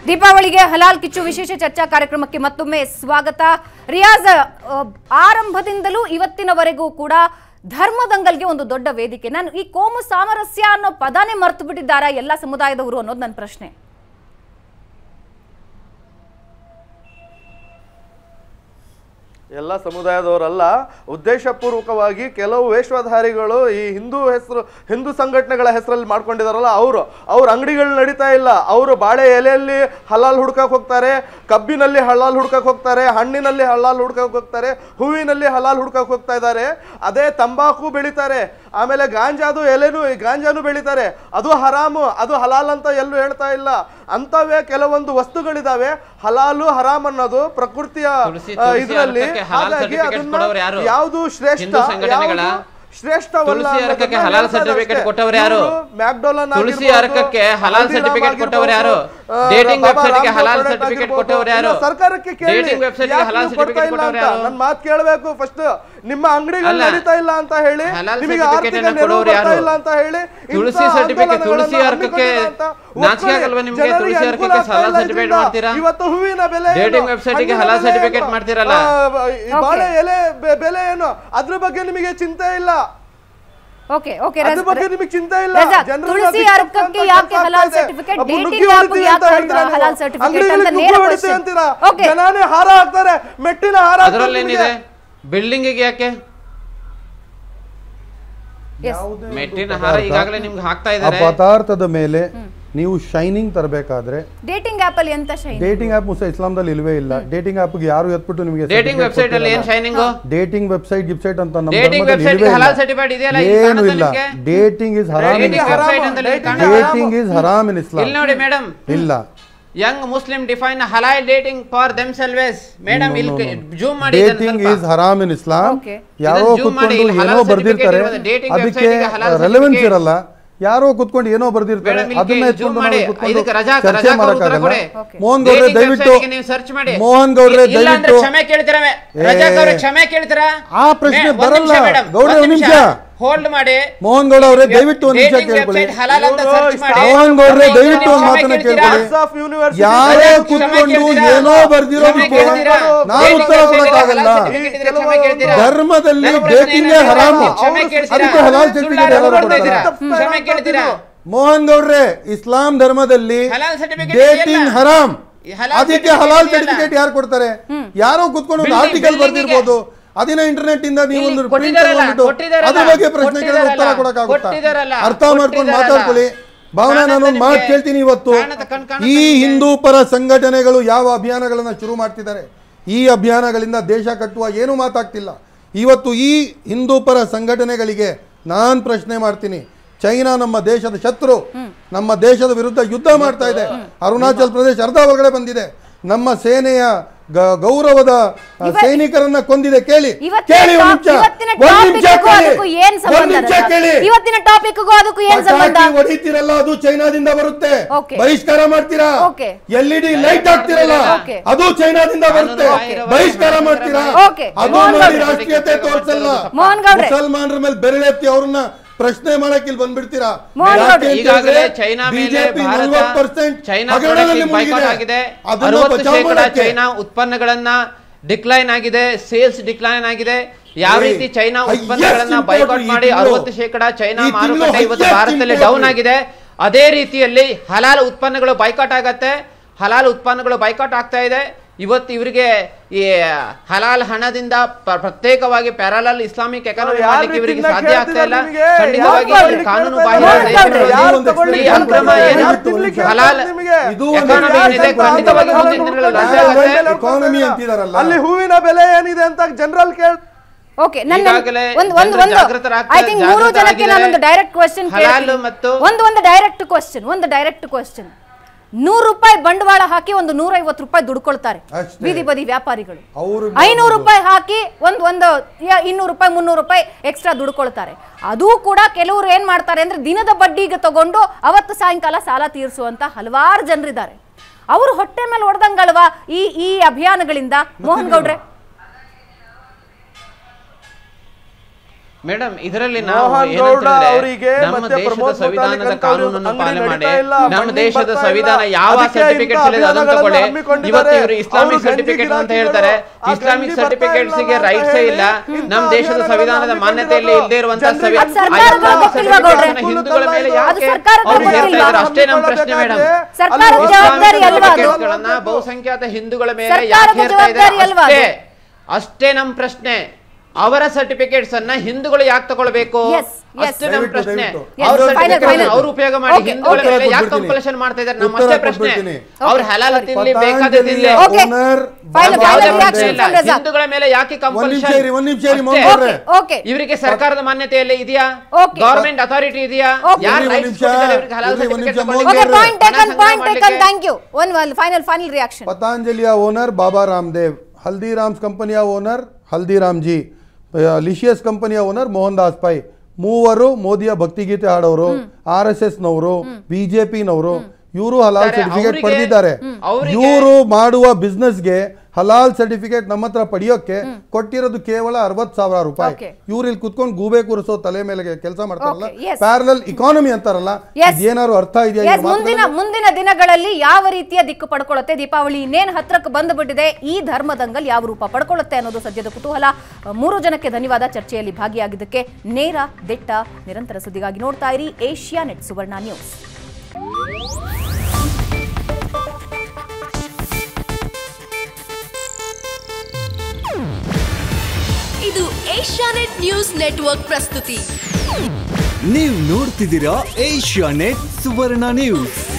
ದೀಪಾವಳಿಗೆ ಹಲಾಲ್ ಕಿಚ್ಚು ವಿಶೇಷ ಚರ್ಚಾ ಕಾರ್ಯಕ್ರಮಕ್ಕೆ ಮತ್ತೊಮ್ಮೆ ಸ್ವಾಗತ ರಿಯಾಜ್ ಅ, ಆರಂಭದಿಂದಲೂ ಇವತ್ತಿನವರೆಗೂ ಕೂಡ ಧರ್ಮದಂಗಲ್ಗೆ ಒಂದು ದೊಡ್ಡ ವೇದಿಕೆ ನಾನು ಈ ಕೋಮು ಸಾಮರಸ್ಯ ಅನ್ನೋ ಪದಾನೇ ಮರ್ತು ಬಿಟ್ಟಿದ್ದಾರಾ ಎಲ್ಲ ಸಮುದಾಯದವರು ಅನ್ನೋದು ನನ್ನ ಪ್ರಶ್ನೆ ಎಲ್ಲ ಸಮುದಾಯದವರಲ್ಲ ಉದ್ದೇಶಪೂರ್ವಕವಾಗಿ ಕೆಲವು ವೇಷಧಾರಿಗಳು ಈ ಹಿಂದೂ ಹೆಸರು ಹಿಂದೂ ಸಂಘಟನೆಗಳ ಹೆಸರಲ್ಲಿ ಮಾಡ್ಕೊಂಡಿದಾರಲ್ಲ ಅವರು ಅವ್ರ ಅಂಗಡಿಗಳು ನಡೀತಾ ಇಲ್ಲ ಅವರು ಬಾಳೆ ಎಲೆಯಲ್ಲಿ ಹಲಾಲ್ ಹುಡ್ಕಕ್ ಹೋಗ್ತಾರೆ ಕಬ್ಬಿನಲ್ಲಿ ಹಲಾಲ್ ಹುಡ್ಕಕ್ ಹೋಗ್ತಾರೆ ಹಣ್ಣಿನಲ್ಲಿ ಹಲಾಲ್ ಹುಡ್ಕಕ್ ಹೋಗ್ತಾರೆ ಹೂವಿನಲ್ಲಿ ಹಲಾಲ್ ಹುಡ್ಕಕ್ ಹೋಗ್ತಾ ಇದ್ದಾರೆ ಅದೇ ತಂಬಾಕು ಬೆಳಿತಾರೆ ಆಮೇಲೆ ಗಾಂಜಾದು ಎಲೆನು ಗಾಂಜಾನು ಬೆಳಿತಾರೆ ಅದು ಹರಾಮು ಅದು ಹಲಾಲ್ ಅಂತ ಎಲ್ಲೂ ಹೇಳ್ತಾ ಇಲ್ಲ ಅಂತವೇ ಕೆಲವೊಂದು ವಸ್ತುಗಳಿದಾವೆ ಹಲಾಲು ಹರಾಮ್ ಅನ್ನೋದು ಪ್ರಕೃತಿಯ ತುಳಸಿ, ಆ, ತುಳಸಿ ಇದ್ರಲ್ಲಿ ಅರ್ಕಕ್ಕೆ ಹಲಾಲ್ ಹಾಗಾಗಿ certificate ಅದನ್ನ ಕೊಡೋರು ಯಾರು? ಯಾವುದು ಶ್ರೇಷ್ಠ ಹಿಂದೂ ಸಂಘಟನೆಗಳ ಯಾವುದು ಶ್ರೇಷ್ಠವಲ್ಲ ತುಳಸಿ ಅರ್ಕಕ್ಕೆ ಅನ್ನೋದನ್ನ ಹಲಾಲ್ ಹೇಳ್ತಾ ಇದ್ದಾರೆ certificate ಅಷ್ಟೇ. ಕೊಟ್ಟವರು ಯಾರು? ಇವ್ರು ಮ್ಯಾಕ್ಡೊನಾಲ್ಡ್ ತುಳಸಿ ಆಗಿರ್ಬೋದು, ಅರ್ಕಕ್ಕೆ ಹಲಾಲ್ ಹಲ್ದಿರಾಮ್ certificate ಕೊಟ್ಟವರು ಯಾರು? ಆಗಿರ್ಬೋದು, ಆ, Dating ಬಾಬಾ website ಗೆ ರಾಮ್ದೇವ್ ಹಲಾಲ್ ಪ್ರಾಡಕ್ಟ್ certificate ಆಗಿರ್ಬೋದು. ಕೊಟ್ಟವರು ಯಾರು? ಇಲ್ಲ, ಸರ್ಕಾರಕ್ಕೆ ಕೇಳಿ Dating website ಗೆ ಯಾಕೆ ಹಲಾಲ್ ನೀವು ಕೊಡ್ತಾ certificate ಇಲ್ಲ ಕೊಟ್ಟವರು ಅಂತ? ಯಾರು? ನನ್ನ ಮಾತು ಕೇಳಬೇಕು ಫಸ್ಟ್ ನಿಮ್ಮ ಅಂಗಡಿಗಳು ಅಲ್ಲ. ನಡೀತಾ ಇಲ್ಲ ಅಂತ ಹೇಳಿ ಹಲಾಲ್ ನಿಮಗೆ certificate ಆರ್ಥಿಕ ಅನ್ನ ನೆರವು ಕೊಡೋರು ಬರ್ತಾ ಯಾರು? ಇಲ್ಲ ಅಂತ ಹೇಳಿ ಇಂಥ ತುಳಸಿ certificate, ಆಂದೋಲನಗಳನ್ನ ತುಳಸಿ ಅರ್ಕಕ್ಕೆ ಹಮ್ಮಿಕೊಂಡಿಲ್ಲ ಅಂತ ನಾಚಿಕೆ ಒಪ್ಕೊಳ್ಳಿ. ಆಗಲ್ವಾ ನಿಮ್ಗೆ? ಜನರಿಗೆ ತುಳಸಿ ಅನುಕೂಲ ಅರ್ಕಕ್ಕೆ ಆಗ್ತಾ ಹಲಾಲ್ ಇಲ್ಲ certificate ಇದ್ರಿಂದ. ಮಾಡ್ತೀರಾ? ಇವತ್ತು ಹೂವಿನ ಬೆಲೆ ಏನು? Dating website ಗೆ ಹಣ್ಣಿನ ಹಲಾಲ್ ಬೆಲೆ certificate ಏನು? ಮಾಡ್ತೀರಲ್ಲ? ಆ, ಈ ಬಾಳೆ ಎಲೆ ಬೆ- ಬೆಲೆ ಏನು ಅದ್ರ ಬಗ್ಗೆ ನಿಮಗೆ ಚಿಂತೆ ಇಲ್ಲ ಓಕೆ ಓಕೆ ಅದ್ರ ಬಗ್ಗೆ ನಿಮಗೆ ಚಿಂತೆ ಇಲ್ಲ ರಜಾಕ್, ಜನರನ್ನ ತುಳಸಿ ದಿಕ್ಕು ಅರ್ಕಕ್ಕೆ ತಪ್ಪುವಂತ ಯಾಕೆ ಕೆಲಸ ಹಲಾಲ್ ಆಗ್ತಾ ಇದೆ. certificate, ಅಬ್ಬು dating ನುಗ್ಗಿ app ಹೊಡಿತೀವಿ ಯಾಕೆ ಅಂತ ಹೇಳ್ತೀರಾ ನೀವು? ಹಲಾಲ್ certificate ಅಂಗಡಿಗಳಿಗೆ ಅಂತ ನುಗ್ಗಿ ನೇರ ಹೊಡಿತೀವಿ question. ಅಂತೀರಾ Okay. ಜನನೇ ಹಾರ ಹಾಕ್ತಾರೆ ಮೆಟ್ಟಿನ ಹಾರ ಹಾಕ್ತಾರೆ ಅದರಲ್ಲಿ ಏನಿದೆ ನಿಮಗೆ. ಬಿಲ್ಡಿಂಗಿಗೆ ಯಾಕೆ Yes. ಮೆಟ್ಟಿನ ಹಾರ ಈಗಾಗಲೇ ನಿಮ್ಗೆ ಹಾಕ್ತಾ ಆ ಇದ್ದಾರೆ ಪದಾರ್ಥದ ಮೇಲೆ ನೀವು ಶೈನಿಂಗ್ ತರಬೇಕಾದ್ರೆ ಡೇಟಿಂಗ್ ಆಪ್ ಅಲ್ಲಿ ಎಂತ ಶೈನ್ ಡೇಟಿಂಗ್ ಆಪ್ ಮುಸ ಇಸ್ಲಾಂದಲ್ಲಿ ಇಲ್ವೇ ಇಲ್ಲ ಡೇಟಿಂಗ್ ಆಪ್ಗೆ ಯಾರು ಎತ್ಬಿಟ್ಟು ನಿಮಗೆ ಡೇಟಿಂಗ್ ವೆಬ್ಸೈಟ್ ಅಲ್ಲಿ ಏನ್ ಶೈನಿಂಗು ಡೇಟಿಂಗ್ ವೆಬ್ಸೈಟ್ ಗಿಬ್ಸೈಟ್ ಅಂತ ನಮ್ಮ Dating ಧರ್ಮದಲ್ಲಿ website ಗೆ ಇಲ್ವೇ ಹಲಾಲ್ ಇಲ್ಲ. certificate ಇದೆಯಲ್ಲ, ಇಲ್ಲಿ ಏನು ಕಾಣುತ್ತಾ ಇಲ್ಲ ನಿಮ್ಗೆ? ಡೇಟಿಂಗ್ ಇಸ್ ಹರಾಮ್ ಇನ್ Dating ಇಸ್ಲಾಂ website ಅಂತಲ್ಲಿ Dating ಕಾಣುತ್ತಾ? ಡೇಟಿಂಗ್ ಇಸ್ ಹರಾಮ್ ಇನ್ ಇಸ್ಲಾಂ ಇಲ್ಲಿ ನೋಡಿ ಮೇಡಮ್ ಇಲ್ಲ ಯಂಗ್ ಮುಸ್ಲಿಂ ಡಿಫೈನ್ ಹಲಾಲ್ dating for themselves madam ಇಲ್ಲಿ ಜೂಮ್ ಮಾಡಿ ಇದನ್ನ ಡೇಟಿಂಗ್ ಸ್ವಲ್ಪ. ಈಸ್ ಹರಾಮ್ ಇನ್ ಇಸ್ಲಾಂ Okay. ಯಾರೋ ಇದನ್ನ zoom ಮಾಡಿ, ಕುತ್ಕೊಂಡು ಇಲ್ಲಿ ಏನೋ ಹಲಾಲ್ ಬರ್ದಿರ್ತಾರೆ certificate ಇರೋದು, dating ಅದಕ್ಕೆ website ಗೆ ಹಲಾಲ್ ರೆಲೆವೆನ್ಸ್ certificate. ಇರಲ್ಲ ಯಾರೋ ಕುತ್ಕೊಂಡು ಏನೋ ಬರ್ದಿರ್ತಾರೆ ಮೇಡಮ್, ಇಲ್ಲಿ ಅದನ್ನ zoom ಎತ್ಕೊಂಡು ಮಾಡಿ. ನಾವು ಕುತ್ಕೊಂಡು ಇದಕ್ಕೆ ರಜಾಕ್- ಚರ್ಚೆ ರಜಾಕ್ ಅವ್ರು ಉತ್ತರ ಮಾಡಕ್ಕಾಗಲ್ಲ ಕೊಡಿ. Okay. ಮೋಹನ್ ಗೌಡ್ರೆ Dating ದಯವಿಟ್ಟು website ಗೆ ನೀವು ಸರ್ಚ್ ಮಾಡಿ ಮೋಹನ್ ಗೌಡ್ರೆ ಇಲ್ಲ ಅಂದ್ರೆ ದಯವಿಟ್ಟು ಕ್ಷಮೆ ಕೇಳ್ತೀರಾ ಏ, ರಜಾಕ್ ಅವ್ರೆ ಕ್ಷಮೆ ಕೇಳ್ತೀರಾ ಆ ಪ್ರಶ್ನೆ ಬರಲ್ಲ. ಗೌಡ್ರೆ, ಒಂದ್ ನಿಮಿಷ. ಹೋಲ್ಡ್ ಮಾಡಿ ಮೋಹನ್ ಗೌಡ ಅವರೇ ದಯವಿಟ್ಟು ಒಂದು ನಿಮಿಷ Dating ಕೇಳ್ಕೊಳ್ಳಿ website ಹಲಾಲ್ ಅಂತ ಇವ್ರು ಸರ್ಚ್ ಮಾಡಿ ಮೋಹನ್ ಗೌಡ್ರೆ ಒಂದು ದಯವಿಟ್ಟು ಒಂದು ಕ್ಷಮೆ ಮಾತನ್ನ ಕೇಳ್ತೀರಾ? ಕೇಳ್ಕೊಳ್ಳಿ. Box of University ಯಾರೋ ಕ್ಷಮೆ ಕುತ್ಕೊಂಡು ಕೇಳ್ತೀರಾ? ಏನೋ ಬರ್ದಿರೋದಕ್ಕೆ ಕ್ಷಮೆ ಕೇಳ್ತೀರಾ? ನಾವು Dating ಉತ್ತರ website ಗೆ ಕೊಡಕ್ಕಾಗಲ್ಲ ಹಲಾಲ್ certificate ಇದ್ರೆ ಕ್ಷಮೆ ಕೇಳ್ತೀರಾ? ಧರ್ಮದಲ್ಲಿ ನನ್ನ ಪ್ರಶ್ನೆ dating ಏನಂದ್ರೆ ಹರಾಮು. ಕ್ಷಮೆ ಕೇಳ್ತೀರಾ? ಅದಕ್ಕೆ ಹಲಾಲ್ ಸುಳ್ಳು certificate ಯಾರು ಆರೋಪ ಕೊಡ್ತಾರೆ? ಮಾಡ್ತಿದ್ದೀರಾ? ಕ್ಷಮೆ ಕೇಳ್ತೀರಾ ಮೋಹನ್ ಗೌಡ್ರೆ ಇಸ್ಲಾಂ ಧರ್ಮದಲ್ಲಿ ಹಲಾಲ್ certificate ಡೇಟಿಂಗ್ ಇದೆಯಲ್ಲ? ಹರಾಮ್ ಈ ಹಲಾಲ್ ಅದಕ್ಕೆ certificate ಹಲಾಲ್ ಇದೆಯಲ್ಲ? ಸರ್ಟಿಫಿಕೇಟ್ ಯಾರು ಕೊಡ್ತಾರೆ ಯಾರೋ ಕುತ್ಕೊಂಡು ಒಂದು Building- ಆರ್ಟಿಕಲ್ building ಗೆ- ಬರ್ದಿರ್ಬೋದು ಅದನ್ನ ಇಂಟರ್ನೆಟ್ ಇಂದ ನೀವು ಇಲ್ಲಿ ಒಂದು ಪ್ರಿಂಟ್ ಕೊಟ್ಟಿದ್ದಾರಲ್ಲ, ತಗೊಂಡ್ಬಿಟ್ಟು ಕೊಟ್ಟಿದ್ದಾರಲ್ಲ, ಅದ್ರ ಬಗ್ಗೆ ಪ್ರಶ್ನೆ ಕೇಳಿದ್ರೆ ಉತ್ತರ ಕೊಟ್ಟಿದ್ದಾರಲ್ಲ, ಕೊಡಕ್ಕಾಗುತ್ತಾ ಕೊಟ್ಟಿದ್ದಾರಲ್ಲ, ಅರ್ಥ ಮಾಡ್ಕೊಂಡು ಕೊಟ್ಟಿದ್ದಾರಲ್ಲ. ಮಾತಾಡ್ಕೊಳ್ಳಿ ಭಾವನಾ ಕಾಣುತ್ತೆ ನಾನೊಂದು ಮಾತು ನಿಮ್ಗೆ? ಕೇಳ್ತೀನಿ ಇವತ್ತು ಕಾಣುತ್ತೆ, ಕಣ್ ಕಾಣುತ್ತೆ ಈ ನಿಮ್ಗೆ? ಹಿಂದೂ ಪರ ಸಂಘಟನೆಗಳು ಯಾವ ಅಭಿಯಾನಗಳನ್ನ ಶುರು ಮಾಡ್ತಿದ್ದಾರೆ ಈ ಅಭಿಯಾನಗಳಿಂದ ದೇಶ ಕಟ್ಟುವ ಏನು ಮಾತಾಗ್ತಿಲ್ಲ ಇವತ್ತು ಈ ಹಿಂದೂ ಪರ ಸಂಘಟನೆಗಳಿಗೆ ನಾನು ಪ್ರಶ್ನೆ ಮಾಡ್ತೀನಿ ಚೈನಾ ನಮ್ಮ ದೇಶದ ಶತ್ರು ನಮ್ಮ ದೇಶದ ವಿರುದ್ಧ ಯುದ್ಧ ಮಾಡ್ತಾ ಇದೆ ಅರುಣಾಚಲ್ ಪ್ರದೇಶ ಅರ್ಧ ಒಳಗಡೆ ಬಂದಿದೆ ನಮ್ಮ ಸೇನೆಯ ಗ- ಗೌರವದ ಆ, ಇವತ್- ಸೈನಿಕರನ್ನ ಕೊಂದಿದೆ ಕೇಳಿ ಇವತ್ತಿನ ಕೇಳಿ ಒಂದ್ ಟಾಪ್- ನಿಮಿಷ ಇವತ್ತಿನ ಒಂದ್ ನಿಮಿಷ ಟಾಪಿಕ್ಗೂ ಕೇಳಿ ಅದಕ್ಕೂ ಏನ್ ಒಂದ್ ಸಂಬಂಧ ನಿಮಿಷ ರಜಾಕ್? ಕೇಳಿ ಇವತ್ತಿನ ಟಾಪಿಕ್ಗೂ ಅದಕ್ಕೂ ಏನ್ ಸಂಬಂಧ ಪಟಾಕಿ ಹೊಡಿತೀರಲ್ಲ ಅದು ಚೈನಾದಿಂದ ಬರುತ್ತೆ Okay. ಬಹಿಷ್ಕಾರ ಮಾಡ್ತೀರಾ Okay. L E D light ಹಾಕ್ತಿರಲ್ಲ Okay. ಅದು ಚೈನಾದಿಂದ ಬರುತ್ತೆ Okay. ಬಹಿಷ್ಕಾರ ಮಾಡ್ತೀರಾ Okay. ಅದು ಮೋಹನ್ ಮಾಡಿ ಗೌಡ್ರೆ. ರಾಷ್ಟ್ರೀಯತೆ ತೋರ್ಸಲ್ಲ ಮೋಹನ್ ಗೌಡ್ರೆ. ಮುಸಲ್ಮಾನರ ಮೇಲೆ ಬೆರಳೆತ್ತಿ ಅವ್ರನ್ನ ಪ್ರಶ್ನೆ ಮಾಡಕ್ ಇಲ್ಲಿ ಬಂದ್ಬಿಡ್ತೀರಾ ಮೋಹನ್ ಯಾಕೆ ಗೌಡ್ರೆ. ಅಂತ ಈಗಾಗಲೇ ಹೇಳಿದ್ರೆ ಚೈನಾ ಮೇಲೆ BJP ಭಾರತ 40% ಚೈನಾ ಹಗರಣದಲ್ಲಿ ಬೈಕಾಟ್ ಮುಳುಗಿದೆ. ಆಗಿದೆ ಅದನ್ನ ಅರವತ್ತು ಬಚಾವ್ ಶೇಕಡ ಮಾಡಕ್ಕೆ. ಚೈನಾ ಉತ್ಪನ್ನಗಳನ್ನ ಡಿಕ್ಲೈನ್ ಆಗಿದೆ ಸೇಲ್ಸ್ ಡಿಕ್ಲೈನ್ ಆಗಿದೆ ಯಾವ ಏಯ್, ರೀತಿ ಚೈನಾ highest ಉತ್ಪನ್ನಗಳನ್ನ import ಬೈಕಾಟ್ ಈ ಮಾಡಿ ತಿಂಗಳು. ಅರವತ್ತು ಶೇಕಡ ಚೈನಾ ಈ ತಿಂಗಳು ಮಾರುಕಟ್ಟೆ ಇವತ್ತು highest ಭಾರತದಲ್ಲಿ import. ಡೌನ್ ಆಗಿದೆ ಅದೇ ರೀತಿಯಲ್ಲಿ ಹಲಾಲ್ ಉತ್ಪನ್ನಗಳು ಬೈಕಾಟ್ ಆಗತ್ತೆ ಹಲಾಲ್ ಉತ್ಪನ್ನಗಳು ಬೈಕಾಟ್ ಆಗ್ತಾ ಇದೆ ಇವತ್ತು ಇವರಿಗೆ ಈ ಹಲಾಲ್ ಹಣದಿಂದ ಪ್ರ- ಪ್ರತ್ಯೇಕವಾಗಿ ಪ್ಯಾರಲಲ್ ಇಸ್ಲಾಮಿಕ್ ಎಕಾನಮಿ ಯಾರ್ ಮಾಡ್ಲಿಕ್ಕೆ ಇವರಿಗೆ ರೀತಿಯಿಂದ ಸಾಧ್ಯ ಆಗ್ತಾ ಇಲ್ಲ ಕೇಳ್ತಿದ್ದಾರೆ ನಿಮಗೆ? ಖಂಡಿತವಾಗಿ ಯಾರ್ ಇದು ಕಾನೂನು ಕೇಳ್ತಾ ಬಾಹಿರ ಇದ್ದಾರೆ? ದೇಶಗಳಲ್ಲಿ ಯಾರು ಒಂದು ತಗೊಳ್ಳಿ ಈ ಅಕ್ರಮ ಯಾರು ಏನು ತಿನ್ಲಿಕ್ಕೆ ಹಲಾಲ್ ಹೇಳ್ತಾರೆ ನಿಮಗೆ? ಇದು ಒಂದು ಎಕಾನಮಿ ಏನಿದೆ ಯಾರು ಖಂಡಿತವಾಗಿ ಯಾರು ಮುಂದಿನ ದಿನಗಳಲ್ಲಿ ಯಾರು ಲಭ್ಯ ಆಗುತ್ತೆ. ಯಾರು Economy ಅಂತಿದಾರಲ್ಲ. ಅಲ್ಲಿ ಹೂವಿನ ಬೆಲೆ ಏನಿದೆ ಅಂತ ಜನರಲ್ ಕೇಳ್ ಓಕೆ ನನ್ನ ಈಗಾಗಲೇ ಒಂದು ಒಂದು ಜನರು ಒಂದು ಜಾಗೃತರಾಗ್ತಾ- ಐ ಥಿಂಕ್ ಮೂರು ಜನಕ್ಕೆ ಜಾಗೃತರಾಗಿದ್ದಾರೆ. ನಾನೊಂದು ಡೈರೆಕ್ಟ್ ಕ್ವೆಶ್ಚನ್ ಹಲಾಲು ಮತ್ತು- ಒಂದು ಒಂದು ಡೈರೆಕ್ಟ್ ಕ್ವೆಶ್ಚನ್ ಒಂದು ಡೈರೆಕ್ಟ್ ಕ್ವೆಶ್ಚನ್ ನೂರು ರೂಪಾಯಿ ಬಂಡವಾಳ ಹಾಕಿ ಒಂದು ನೂರೈವತ್ತು ರೂಪಾಯಿ ದುಡ್ಕೊಳ್ತಾರೆ ಅಷ್ಟೇ. ಬೀದಿ ಬದಿ ವ್ಯಾಪಾರಿಗಳು ಅವ್ರು ಐನೂರು ರೂಪಾಯಿ ಹಾಕಿ ಒಂದು ಒಂದು ಯ- ಇನ್ನೂರು ರೂಪಾಯಿ ಮುನ್ನೂರು ರೂಪಾಯಿ ಎಕ್ಸ್ಟ್ರಾ ದುಡ್ಕೊಳ್ತಾರೆ ಅದು ಕೂಡ ಕೆಲವರು ಏನ್ ಮಾಡ್ತಾರೆ ಅಂದ್ರೆ ದಿನದ ಬಡ್ಡಿಗೆ ತಗೊಂಡು ಅವತ್ತು ಸಾಯಂಕಾಲ ಸಾಲ ತೀರಿಸುವಂತ ಹಲವಾರು ಜನರಿದ್ದಾರೆ ಅವರು ಹೊಟ್ಟೆ ಮೇಲೆ ಹೊಡೆದಂಗಲ್ವಾ ಈ ಈ ಅಭಿಯಾನಗಳಿಂದ ಮೋಹನ್ ಗೌಡ್ರೆ ಮೇಡಮ್ ಇದರಲ್ಲಿ ನಾವು ಮೋಹನ್ ಏನಂತ ಗೌಡ ಹೇಳಿದ್ರೆ, ಅವರಿಗೆ ನಮ್ಮ ಮತ್ತೆ ದೇಶದ ಪ್ರಮೋದ್ ಸಂವಿಧಾನದ ಮುತಾಲಿಕ್ ಅಂತ ಕಾನೂನನ್ನು ಅವ್ರು ಪಾಲನೆ ಅಂಗಡಿ ಮಾಡಿ ನಡೀತಾ ಇಲ್ಲ, ನಮ್ಮ funding ದೇಶದ ಬರ್ತಾ ಸಂವಿಧಾನ ಇಲ್ಲ. ಯಾವ ಅದಕ್ಕೆ ಸರ್ಟಿಫಿಕೇಟ್ ಇಂಥ ಇದೆ ಅದನ್ನು ಅಭಿಯಾನಗಳನ್ನ ತಗೊಳ್ಳಿ ಹಮ್ಮಿಕೊಂಡಿದ್ದಾರೆ. ಇವತ್ತು ಇವರು ಇಸ್ಲಾಮಿಕ್ ಅವರು ಗಂಜಿ ಸರ್ಟಿಫಿಕೇಟ್ ಅಂತ ಗಿರಾಕಿಗಳು, ಹೇಳ್ತಾರೆ ಆ ಇಸ್ಲಾಮಿಕ್ ಗಂಜಿ ಬರ್ತಾ ಸರ್ಟಿಫಿಕೇಟ್ಸ್ ಗೆ ಇಲ್ಲ ಅಂತ ರೈಟ್ಸ್ ಹೇಳಿ ಇಲ್ಲ ಇಂಥ ನಮ್ಮ ದೇಶದ ಅಭಿಯಾನಗಳನ್ನ ಸಂವಿಧಾನದ ಮಾನ್ಯತೆಯಲ್ಲಿ ಇಲ್ಲದೆ ಇರುವಂತಹ ಜನರಿಗೆ ಸಂವಿ- ಅದು ಆ ಸರ್ಕಾರದ ಎಲ್ಲ ಗೊತ್ತಿಲ್ವಾ ಗೌಡ್ರೆ? ಸರ್ಟಿಫಿಕೇಟ್ನ ಹಿಂದೂಗಳ ಮೇಲೆ ಅದು ಯಾಕೆ ಸರ್ಕಾರದ ಅವ್ರು ಹೇಳ್ತಾ ಗೊತ್ತಿಲ್ವಾ? ಇದ್ದಾರೆ ಅಷ್ಟೇ ನಮ್ಮ ಪ್ರಶ್ನೆ ಮೇಡಮ್ ಸರ್ಕಾರದ ಅಲ್ಲಿ ಜವಾಬ್ದಾರಿ ಇಸ್ಲಾಮಿಕ್ ಅಲ್ವಾ ಅದು? ಸರ್ಟಿಫಿಕೇಟ್ಗಳನ್ನ ಬಹುಸಂಖ್ಯಾತ ಹಿಂದೂಗಳ ಮೇಲೆ ಸರ್ಕಾರದ ಯಾಕೆ ಹೇರ್ತಾ ಜವಾಬ್ದಾರಿ ಇದ್ದಾರೆ ಅಲ್ವಾ ಅಷ್ಟೇ ಅದು? ಅಷ್ಟೇ ನಮ್ಮ ಪ್ರಶ್ನೆ ಅವರ ಸರ್ಟಿಫಿಕೇಟ್ಸ್ ಅನ್ನ ಹಿಂದೂಗಳು ಯಾಕೆ ತಗೊಳ್ಬೇಕು Yes, yes. ಅಷ್ಟೇ ನಮ್ಮ ದಯವಿಟ್ಟು, ಪ್ರಶ್ನೆ ದಯವಿಟ್ಟು. Yes, ಅವ್ರ final, certificate final. ಅವ್ರು ಉಪಯೋಗ ಮಾಡಿ Okay, ಹಿಂದೂಗಳ okay. ಮೇಲೆ ಯಾಕೆ ಉತ್ತರ ಕಂಪಲ್ಷನ್ ಮಾಡ್ತಾ ಇದ್ದಾರೆ ನಮ್ಮ ಉತ್ತರ ಅಷ್ಟೇ ಪ್ರಶ್ನೆ ಕೊಟ್ಬಿಡ್ತೀನಿ. ಅವ್ರ Okay, ಹಲಾಲ sorry. ತಿನ್ಲಿ ಬೇಕಾದ್ರೆ ತಿನ್ಲಿ ಪತಂಜಲಿಯ Okay. owner Final, ಬಾಬಾ final ಯಾವುದೇ reaction ಪ್ರಶ್ನೆ ಇಲ್ಲ. from Razak. ಹಿಂದೂಗಳ ಮೇಲೆ ಯಾಕೆ ಒಂದ್ ನಿಮಿಷ ಕಂಪಲ್ಷನ್ ಇರಿ ಒಂದ್ ನಿಮಿಷ ಇರಿ ಮೋಹನ್ Okay, ಅವ್ರೆ. okay. ಇವರಿಗೆ ಸರ್ಕಾರದ ಮಾನ್ಯತೆಯಲ್ಲಿ ಇದೆಯಾ Okay. ಗವರ್ಮೆಂಟ್ ಅಥಾರಿಟಿ ಇದೆಯಾ Okay. ಯಾರು ಇರಿ, ಒಂದ್ rights ನಿಮಿಷ. ಕೊಟ್ಟಿದ್ದಾರೆ ಇವರಿಗೆ ಹಲಾಲ್ ಇರಿ, ಒಂದ್ certificate ನಿಮಿಷ ತಗೊಳ್ಳಿಕ್ಕೆ? Okay, point ಹಣ taken, ಸಂಗ್ರಹ point taken. ಮಾಡ್ಲಿಕ್ಕೆ? Thank you. One, one final, final reaction. ಪತಾಂಜಲಿಯ ಓನರ್ ಬಾಬಾ ರಾಮದೇವ್ ಹಲ್ದಿರಾಮ್ಸ್ ಕಂಪನಿಯ ಓನರ್ ಹಲ್ದಿರಾಮ್ ಜಿ ಲಿಶಿಯಸ್ ಕಂಪನಿಯ ಓನರ್ ಮೋಹನ್ ದಾಸ್ ಪೈ ಮೂವರು ಮೋದಿಯ ಭಕ್ತಿಗೀತೆ ಹಾಡೋರು ಆರ್ ಎಸ್ ಎಸ್ ನವರು ಬಿಜೆಪಿನವರು ಇವರು ಹಲಾಲ್ ಸರಿ, ಸರ್ಟಿಫಿಕೇಟ್ ಅವ್ರಿಗೆ- ಪಡೆದಿದ್ದಾರೆ ಹ್ಮ್. ಅವ್ರಿಗೆ- ಇವರು ಮಾಡುವ ಬಿಸ್ನೆಸ್ಗೆ ಹಲಾಲ್ ಸರ್ಟಿಫಿಕೇಟ್ ನಮ್ಮ ಹತ್ರ ಪಡೆಯೋಕೆ ಕೊಟ್ಟಿರೋದು ಕೇವಲ ಅರವತ್ ಸಾವಿರ ರೂಪಾಯಿ Okay. ಇವ್ರು ಇಲ್ಲಿ ಕುತ್ಕೊಂಡು ಗೂಬೆ ಕೂರಿಸೋ ತಲೆ ಮೇಲೆ ಕೆಲಸ ಮಾಡ್ತಾರಲ್ಲ Okay, yes. ಪ್ಯಾರಲಲ್ ಇಕಾನಮಿ ಅಂತಾರಲ್ಲ Yes. ಏನಾದ್ರು ಅರ್ಥ ಇದೆಯಾ Yes, ಇವ್ರ ಮುಂದಿನ ಮಾತುಗಳಲ್ಲಿ? ಮುಂದಿನ ದಿನಗಳಲ್ಲಿ ಯಾವ ರೀತಿಯ ದಿಕ್ಕು ಪಡ್ಕೊಳ್ಳುತ್ತೆ ದೀಪಾವಳಿ ಇನ್ನೇನು ಹತ್ರಕ್ಕೆ ಬಂದುಬಿಟ್ಟಿದೆ ಈ ಧರ್ಮದಂಗಲ್ ಯಾವ ರೂಪ ಪಡ್ಕೊಳ್ಳುತ್ತೆ ಅನ್ನೋದು ಸದ್ಯದ ಕುತೂಹಲ ಅಹ್, ಮೂರು ಜನಕ್ಕೆ ಧನ್ಯವಾದ ಚರ್ಚೆಯಲ್ಲಿ ಭಾಗಿಯಾಗಿದ್ದಕ್ಕೆ ನೇರ ದಿಟ್ಟ ನಿರಂತರ ಸುದ್ದಿಗಾಗಿ ನೋಡ್ತಾ ಇರಿ ಏಷ್ಯಾ ನೆಟ್ ಸುವರ್ಣ ನ್ಯೂಸ್ ಇದು ಏಷ್ಯಾನೆಟ್ ನ್ಯೂಸ್ ನೆಟ್ವರ್ಕ್ ಪ್ರಸ್ತುತಿ ನೀವು ನೋಡ್ತಿದ್ದೀರಾ ಏಷ್ಯಾ ನೆಟ್ ಸುವರ್ಣ ನ್ಯೂಸ್